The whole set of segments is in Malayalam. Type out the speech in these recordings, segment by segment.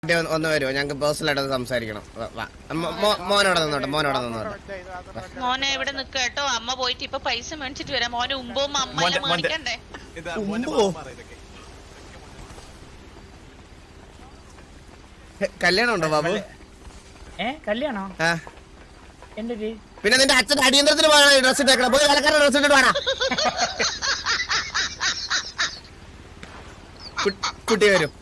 കുട്ടി ഒന്ന് ഒന്ന് വരുമോ ഞങ്ങൾക്ക് പേഴ്സണലായിട്ട് ഒന്ന് സംസാരിക്കണം വാ, വാ. മോ- മോ- മോനോടെ നിന്നോട്ടെ മോനോടെ നിന്നോട്ടെ മോനെ ഇവിടെ നിക്ക കേട്ടോ അമ്മ പോയിട്ട് ഇപ്പൊ പൈസ മേടിച്ചിട്ട് വരാം മോനെ ഉമ്പവും അമ്മ മോന്റെ- എല്ലാം മോന്റെ- മേടിക്കണ്ടേ ഇതാ മോന്റെ ഉമ്പോ? മാമ പറ ഇതൊക്കെ. ഹെ, കല്യാണം ഉണ്ടോ ബാബു ഏ കല്യാണോ ആ എന്തൊരു പിന്നെ നിന്റെ അച്ഛൻ അടിയന്തരത്തിന് പോകണം ഡ്രസ് ഇട്ടേക്കണം പോയി കലക്കാരുടെ ഡ്രസ് ഇട്ടിട്ട് വേണം കുട്ടി വരും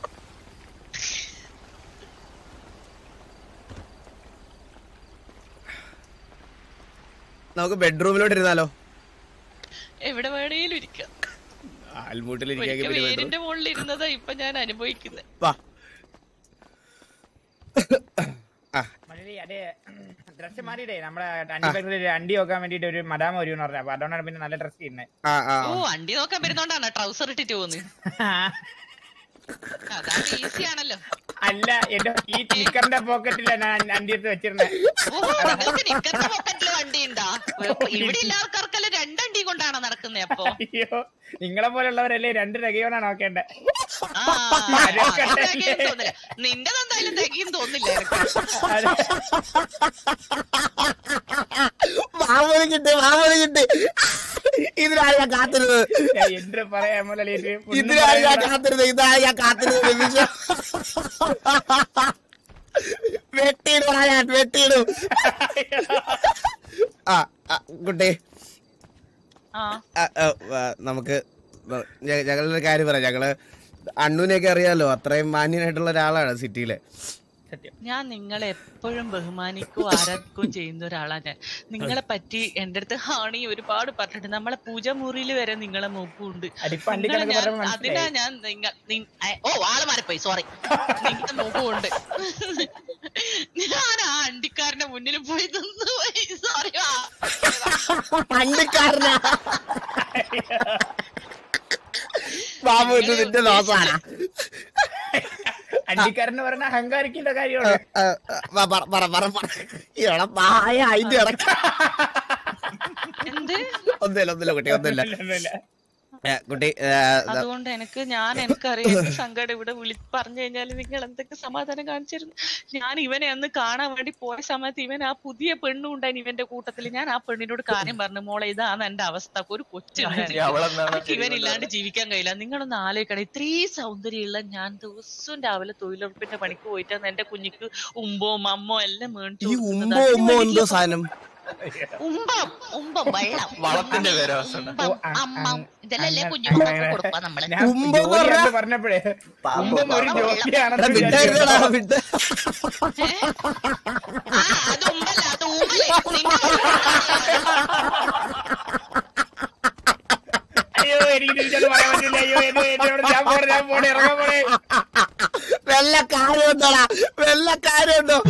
നമുക്ക് ബെഡ്റൂമിലോട്ട് ഇരുന്നാലോ എവിടെ വേണേലും ഇരിക്കാം ആൽമൂട്ടിൽ ഒരിക്കൽ ഇരിക്കാൻ വേരിന്റെ മുകളിൽ ഇരുന്നതാ ഇപ്പൊ ഞാൻ അനുഭവിക്കുന്നത് വാ ആ മലയാളി അതെ ഡ്രസ് മാറിയിട്ടേ നമ്മുടെ അണ്ടി അണ്ടി നോക്കാൻ വേണ്ടിട്ട് ഒരു മദാമ വരും എന്ന് പറഞ്ഞു അപ്പൊ അതുകൊണ്ടാണ് പിന്നെ നല്ല ഡ്രസ് ചെയ്യുന്നത് ആ ആ ഓ വണ്ടി നോക്കാൻ വരുന്നോണ്ടാണ് ട്രൗസർ ഇട്ടിട്ട് പോകുന്നത് അതാണ് ഈസി ആണല്ലോ അല്ല എന്റെ ഈ നിക്കറിന്റെ പോക്കറ്റിലാണ് ഞാൻ അണ്ടി എടുത്ത് വെച്ചിരുന്നത് ഓ നിങ്ങൾക്ക് നിക്കറിന്റെ പോക്കറ്റില് വണ്ടി ഉണ്ടാ ഇവിടെ ഇല്ല ആൾക്കാർക്കെല്ലാം രണ്ടണ്ടി കൊണ്ടാണ് നടക്കുന്നത് അപ്പൊ അയ്യോ നിങ്ങളെ പോലുള്ളവരല്ലേ രണ്ട് രകയോണാ നോക്കേണ്ടത് ആ, അത് തികയും തോന്നില്ല നിന്റെ എന്തായാലും തികയും തോന്നില്ല എനിക്ക്. മാമന് കിട്ടി മാമന് കിട്ടി ഇതിനാണ് ഞാൻ കാത്തിരുന്നത് എന്ത് പറയാ മുതലേ ഇതിനാണ് ഞാൻ കാത്തിരുന്നത് ഇതാണ് ഞാൻ കാത്തിരുന്നത് വിശ്വ വെട്ടിയിടുവാ ഞാൻ വെട്ടിയിടും ആ ആ, കുട്ടി ആ ആ, ആ, ആ, നമുക്ക് ഞ- ഞങ്ങളുടെ കാര്യം പറയാം ഞങ്ങള് അണ്ണൂനെയൊക്കെ അറിയാലോ അത്രയും മാന്യനായിട്ടുള്ള ഒരാളാണ് സിറ്റിയിലെ സത്യം ഞാൻ നിങ്ങളെ എപ്പോഴും ബഹുമാനിക്കുകയും ആരാധിക്കുകയും ചെയ്യുന്ന ഒരാളാണ് ഞാൻ നിങ്ങളെ പറ്റി എന്റെ അടുത്ത് ഹാണി ഒരുപാട് പറഞ്ഞിട്ടുണ്ട് നമ്മളെ പൂജമുറിയിൽ വരെ നിങ്ങളെ മൂക്കുണ്ട് അതിപ്പോ നിങ്ങളെ അണ്ടിക്കണക്ക് ഞാൻ- പറഞ്ഞപ്പോ അതിനാ മനസ്സിലായി ഞാൻ നിങ്ങ- നി- ഏ, ഓ ആള് മാറിപ്പോയി സോറി നിങ്ങളുടെ മൂക്കുണ്ട് ഞാൻ ആ അണ്ടിക്കാരന്റെ മുന്നിൽ പോയി നിന്ന് പോയി സോറി പണ്ടിക്കാരനാ ബാബു ഇത് നിന്റെ ദോഷാണ് അണ്ടിക്കാരന് പറഞ്ഞ അഹങ്കാരിക്കേണ്ട കാര്യമാണ് പറ പറ പറ പറ എടാ പായ അതിന്റെ ഇടയ്ക്ക് എന്ത് ഒന്നുമില്ല ഒന്നുമില്ല കുട്ടി ഒന്നുമില്ല ഒന്നുമില്ല. ഏ, കുട്ടി ഏ, ദാ- അതുകൊണ്ട് എനിക്ക് ഞാൻ എനിക്കറിയാം എന്റെ സങ്കടം ഇവിടെ വിളി പറഞ്ഞു കഴിഞ്ഞാൽ നിങ്ങൾ എന്തൊക്കെ സമാധാനം കാണിച്ചിരുന്നു ഞാൻ ഇവനെ അന്ന് കാണാൻ വേണ്ടി പോയ സമയത്ത് ഇവൻ ആ പുതിയ പെണ്ണും ഉണ്ടായി ഇവന്റെ കൂട്ടത്തിൽ ഞാൻ ആ പെണ്ണിനോട് കാര്യം പറഞ്ഞു മോളെ ഇതാണ് എന്റെ അവസ്ഥ ഒരു കൊച്ചു അവളെന്താണ് എനിക്ക് ഇവൻ ഇല്ലാണ്ട് ജീവിക്കാൻ കഴിയില്ല നിങ്ങളൊന്ന് ആലോചിക്കണം ഇത്രയും സൗന്ദര്യമുള്ള ഞാൻ ദിവസവും രാവിലെ തൊഴിലുറപ്പിന്റെ പണിക്ക് പോയിട്ടാണ് എന്റെ കുഞ്ഞിക്ക് ഉമ്പോ മമ്മോ എല്ലാം മേടിച്ചു ഈ കൊടുക്കുന്നത്. ഉമ്പോ അതിന് ഉമ്മോ വലിയ എന്തോ സാധനം ഉമ്പം ഉമ്പം വെള്ളം വളത്തിന്റെ പേരാ വാസന. ഉമ്പം ഓ, അ- അമ്മം അ- ഇതെല്ലാം അങ്ങനെ- കുഞ്ഞുമക്കൾക്ക് അങ്ങനെ- കൊടുക്കുക നമ്മള് ഞാൻ ഉമ്പ് എന്ന് ജോലിയാന്ന് പറഞ്ഞാ- പറഞ്ഞപ്പോഴേ പാമ്പ് ഉമ്പം ഒരു പാമ്പ്. ജോലിയാണെന്ന് എടാ വിട്ടായിരുന്നടാ വിട്ട ആ അത് ഉമ്പല്ല അത് ഊമ്പല് നിന്റെ അയ്യോ എനിക്ക് തിരിച്ചത് പറയാൻ പറ്റില്ല അയ്യോ എന്നെ എന്നോട് ഞാൻ പോണേ ഞാൻ പോണേ ഇറങ്ങാൻ പോണേ വല്ല കാര്യമുണ്ടോടാ വല്ല കാര്യമുണ്ടോ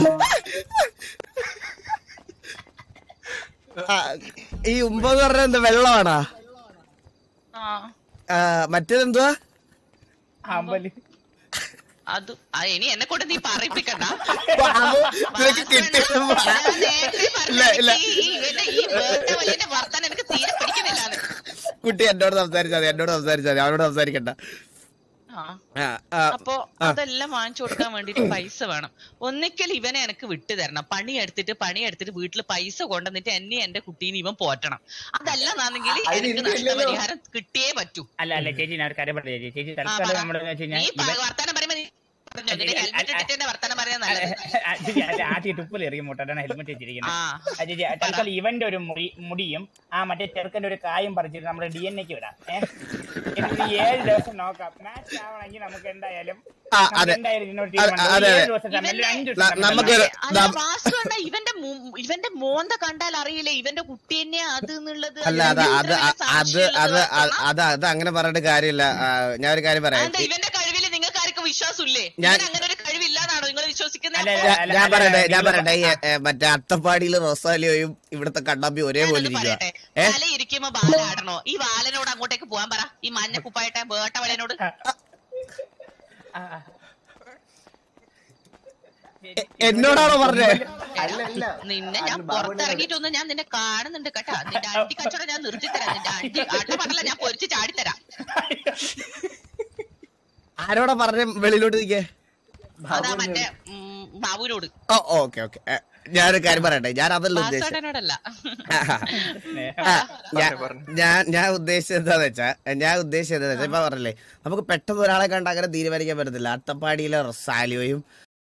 ആ, ഈ ഉമ്പെന്ന് പറഞ്ഞ എന്താ വെള്ളമാണാ ആ ആ, മറ്റേതെന്തുവാ അമ്പല് അത് ആ, ഇനി എന്നെ കൊണ്ട് നീ പറയിപ്പിക്കണ്ട ബാബു, നിനക്ക് കിട്ടിയത് പറ. ഞാൻ നേരത്തെ പറഞ്ഞു, ഇല്ല, ഇല്ല. എനിക്ക് ഈ ഇവന്റെ ഈ വേട്ട വലിയ വർത്താനം എനിക്ക് തീരെ പിടിക്കുന്നില്ലാന്ന് കുട്ടി എന്നോട് സംസാരിച്ചാൽ മതി എന്നോട് സംസാരിച്ചാൽ മതി അവനോട് സംസാരിക്കണ്ട ആ ആ, ആ, അപ്പൊ അതെല്ലാം വാങ്ങിച്ചു കൊടുക്കാൻ വേണ്ടിട്ട് പൈസ വേണം ഒന്നിക്കൽ ഇവനെ എനിക്ക് വിട്ടു തരണം പണി എടുത്തിട്ട് പണി എടുത്തിട്ട് വീട്ടിൽ പൈസ കൊണ്ടുവന്നിട്ട് എന്നെ എന്റെ കുട്ടീനെ ഇവൻ പോറ്റണം അതല്ലെന്നാണെങ്കിൽ അതിന് എനിക്ക് ഇല്ല, ഇല്ലല്ലോ. നഷ്ടപരിഹാരം കിട്ടിയേ പറ്റൂ അല്ല അല്ല ചേച്ചി ഞാൻ ഒരു കാര്യം പറഞ്ഞു ചേച്ചി ചേച്ചി ആ, തൽക്കാലം പറ. നമ്മുടെ വെച്ച് നീ കഴിഞ്ഞാൽ പ- ഇവൻ- വർത്താനം പറയുമ്പോ നീ പറഞ്ഞോ അല്ല, നിന്റെ അല്ല, ഹെൽമെറ്റ് ഇട്ടിട്ട് എന്റെ വർത്താനം പറയാൻ നല്ലത് ആ, ചേച്ചി, അത് ആദ്യം ടുപ്പിൽ എറിയും മുട്ടാണ് ഹെൽമെറ്റ് വെച്ചിരിക്കുന്നത് ആ ആ, ചേച്ചി തൽക്കാലം ഇവന്റെ ഒരു മുടി മുടിയും ആ മറ്റേ ചെറുക്കന്റെ ഒരു കായും പറിച്ചിട്ട് നമ്മുടെ ഡി എൻ എക്ക് വിടാം ഏഹ് എന്നിട്ട് ഈ ഏഴ് ദിവസം നോക്കാം മാച്ച് ആവണമെങ്കിൽ നമുക്ക് എന്തായാലും ആ, നമുക്ക് അതെ. എന്തായാലും ഇതിനോട് അതെ, തീരുമാനം അതെ, ഏഴ് അതെ. ദിവസം സമയം, അല്ലെങ്കിൽ അഞ്ച് ദിവസം ന- സമയം നമുക്ക് തരണം. അല്ല ദാ- വാസു അണ്ണ ഇവന്റെ മു- ഇവന്റെ മോന്ത കണ്ടാൽ അറിയില്ലേ ഇവന്റെ കുട്ടി തന്നെയാ അത് എന്നുള്ളത് അല്ല അത് അത് അത് അത് അത് അത് അത് അങ്ങനെ പറഞ്ഞിട്ട് കാര്യമില്ല ആ, ഞാൻ ഒരു കാര്യം പറയാം എന്താ ഇവന്റെ കഴിവില് നിങ്ങൾക്ക് ആർക്കും വിശ്വാസമില്ലേ ഞാൻ- ഇവൻ അങ്ങനെ ഒരു കഴിവില്ലാന്നാണോ നിങ്ങൾ വിശ്വസിക്കുന്നത് അല്ല, ഞാൻ- അല്ല, ഞാൻ അല്ല, പറയട്ടെ അല്ല, ഞാൻ നിങ്ങൾ- പറയട്ടെ ഈ, ഏ, മറ്റേ അത്തപ്പാടിയിലെ റൊസാലിയോയും ഇവിടുത്തെ കണ്ണാമ്പി ഒരേപോലെ ഞാനൊന്ന് ഇരിക്കുക പറയട്ടെ ഏ തല ഇരിക്കുമ്പോ ബാലാടണോ ഈ ബാലനോട് അങ്ങോട്ടേക്ക് പോവാൻ പറ ഈ മഞ്ഞ കുപ്പായിട്ടെ വേട്ട വലനോട് ആ, ആ, ആ. എ- എന്നോടാണോ പറഞ്ഞേ അല്ല, അല്ല. നിന്നെ ഞാൻ അത് ബാബുവിനെ പുറത്തിറങ്ങിയിട്ടൊന്നും ഞാൻ നിന്നെ കാണുന്നുണ്ട് കേട്ടാ നിന്റെ അണ്ടി കച്ചവടം ഞാൻ നിർത്തിത്തരാം നിന്റെ അണ്ടി അട്ട പറഞ്ഞല്ല ഞാൻ പൊരിച്ച് ചാടിത്തരാം ആരോടാ പറഞ്ഞ വെളിയിലോട്ട് നിൽക്കേ അതാ മറ്റേ ഉം, ബാബുവിനോട് ഓ ഓക്കെ ഓക്കെ ഞാനൊരു കാര്യം പറയട്ടെ ഞാൻ അതല്ല ഉദ്ദേശിച്ചത് വാസോട്ടനോടല്ല ആ, ഞാൻ- ഞാൻ ഞാൻ ഉദ്ദേശിച്ചത് എന്താന്ന് വെച്ചാ ഞാൻ ഉദ്ദേശിച്ചത് എന്താന്ന് വെച്ചാ ഇപ്പൊ പറഞ്ഞില്ലേ നമുക്ക് പെട്ടെന്ന് ഒരാളെ കണ്ട് അങ്ങനെ തീരുമാനിക്കാൻ പറ്റത്തില്ല അട്ടപ്പാടിയിലെ റൊസാലിയോയും